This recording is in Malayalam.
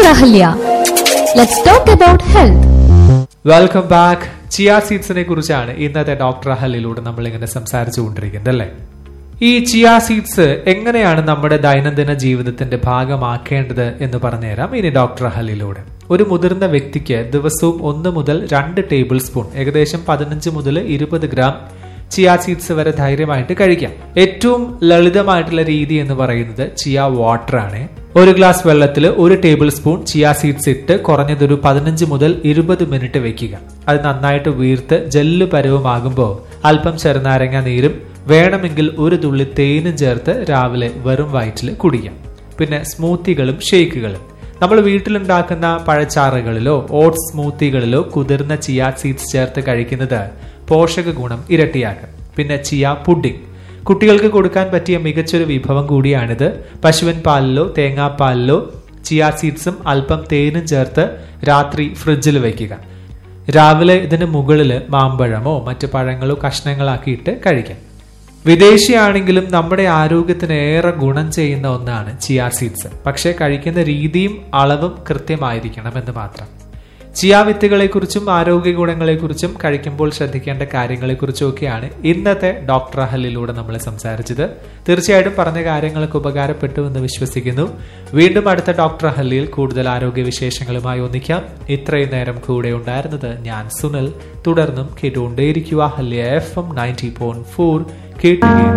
Dr. Ahalya. Let's talk about health. Welcome back chia സീഡ്സിനെ കുറിച്ചാണ് ഇന്നത്തെ ഡോക്ടർ അഹലിലൂടെ നമ്മൾ ഇങ്ങനെ സംസാരിച്ചു കൊണ്ടിരിക്കുന്നത് അല്ലേ ഈ ചിയ സീഡ്സ് എങ്ങനെയാണ് നമ്മുടെ ദൈനംദിന ജീവിതത്തിന്റെ ഭാഗമാക്കേണ്ടത് എന്ന് പറഞ്ഞുതരാം ഇനി ഡോക്ടർ അഹലിലൂടെ ഒരു മുതിർന്ന വ്യക്തിക്ക് ദിവസവും ഒന്ന് മുതൽ രണ്ട് ടേബിൾ സ്പൂൺ ഏകദേശം പതിനഞ്ച് മുതൽ ഇരുപത് ഗ്രാം ചിയ സീഡ്സ് വരെ ധൈര്യമായിട്ട് കഴിക്കാം ഏറ്റവും ലളിതമായിട്ടുള്ള രീതി എന്ന് പറയുന്നത് ചിയ വാട്ടർ ആണ് ഒരു ഗ്ലാസ് വെള്ളത്തിൽ ഒരു ടേബിൾ സ്പൂൺ ചിയ സീഡ്സ് ഇട്ട് കുറഞ്ഞതൊരു പതിനഞ്ച് മുതൽ ഇരുപത് മിനിറ്റ് വെക്കുക അത് നന്നായിട്ട് വീർത്ത് ജെല്ല് പരുവമാകുമ്പോൾ അല്പം ചെറുനാരങ്ങ നീരും വേണമെങ്കിൽ ഒരു തുള്ളി തേനും ചേർത്ത് രാവിലെ വെറും വയറ്റിൽ കുടിക്കാം പിന്നെ സ്മൂത്തികളും ഷേക്കുകളും നമ്മൾ വീട്ടിലുണ്ടാക്കുന്ന പഴച്ചാറുകളിലോ ഓട്സ് സ്മൂത്തികളിലോ കുതിർന്ന ചിയ സീഡ്സ് ചേർത്ത് കഴിക്കുന്നത് പോഷക ഗുണം ഇരട്ടിയാക്കും പിന്നെ ചിയ പുഡിംഗ് കുട്ടികൾക്ക് കൊടുക്കാൻ പറ്റിയ മികച്ചൊരു വിഭവം കൂടിയാണിത് പശുവിൻ പാലിലോ തേങ്ങാപ്പാലിലോ ചിയ സീഡ്സും അല്പം തേനും ചേർത്ത് രാത്രി ഫ്രിഡ്ജിൽ വയ്ക്കുക രാവിലെ ഇതിന് മുകളിൽ മാമ്പഴമോ മറ്റു പഴങ്ങളോ കഷ്ണങ്ങളാക്കിയിട്ട് കഴിക്കാം വിദേശിയാണെങ്കിലും നമ്മുടെ ആരോഗ്യത്തിന് ഏറെ ഗുണം ചെയ്യുന്ന ഒന്നാണ് ചിയ സീഡ്സ് പക്ഷേ കഴിക്കുന്ന രീതിയും അളവും കൃത്യമായിരിക്കണം എന്ന് മാത്രം ചിയ വിത്തുകളെക്കുറിച്ചും ആരോഗ്യ ഗുണങ്ങളെക്കുറിച്ചും കഴിക്കുമ്പോൾ ശ്രദ്ധിക്കേണ്ട കാര്യങ്ങളെക്കുറിച്ചും ഒക്കെയാണ് ഇന്നത്തെ ഡോക്ടർ അഹലിലൂടെ നമ്മൾ സംസാരിച്ചത് തീർച്ചയായിട്ടും പറഞ്ഞ കാര്യങ്ങളൊക്കെ ഉപകാരപ്പെട്ടു എന്ന് വിശ്വസിക്കുന്നു വീണ്ടും അടുത്ത ഡോക്ടർ അഹലിയിൽ കൂടുതൽ ആരോഗ്യ വിശേഷങ്ങളുമായി ഒന്നിക്കാം ഇത്രയും നേരം കൂടെ ഉണ്ടായിരുന്നത് ഞാൻ സുനിൽ തുടർന്നും കേട്ടുകൊണ്ടേയിരിക്കുക ഹല്യ F M ninety point four കേട്ടുകയും